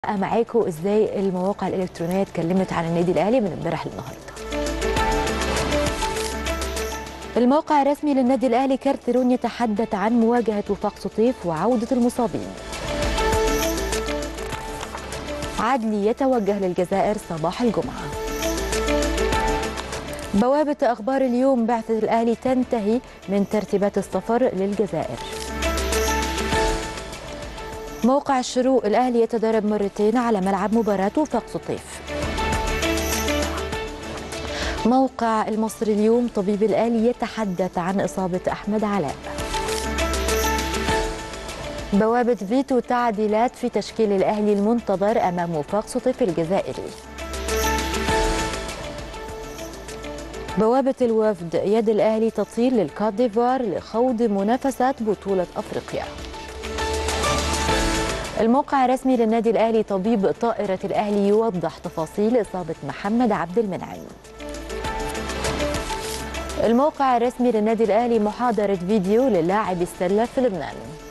معاكم ازاي المواقع الالكترونيه اتكلمت عن النادي الاهلي من امبارح للنهارده الموقع الرسمي للنادي الاهلي كارترون يتحدث عن مواجهه وفاق سطيف وعوده المصابين عدلي يتوجه للجزائر صباح الجمعه بوابه اخبار اليوم بعثه الاهلي تنتهي من ترتيبات السفر للجزائر موقع الشروق الأهلي يتدرب مرتين على ملعب مباراة وفاق سطيف موقع المصري اليوم طبيب الأهلي يتحدث عن إصابة أحمد علاء بوابة فيتو تعديلات في تشكيل الأهلي المنتظر أمام وفاق سطيف الجزائري بوابة الوفد يد الأهلي تطير للكوت ديفوار لخوض منافسات بطولة أفريقيا الموقع الرسمي للنادي الاهلي طبيب طائره الاهلي يوضح تفاصيل اصابه محمد عبد المنعم الموقع الرسمي للنادي الاهلي محاضره فيديو للاعب السله في لبنان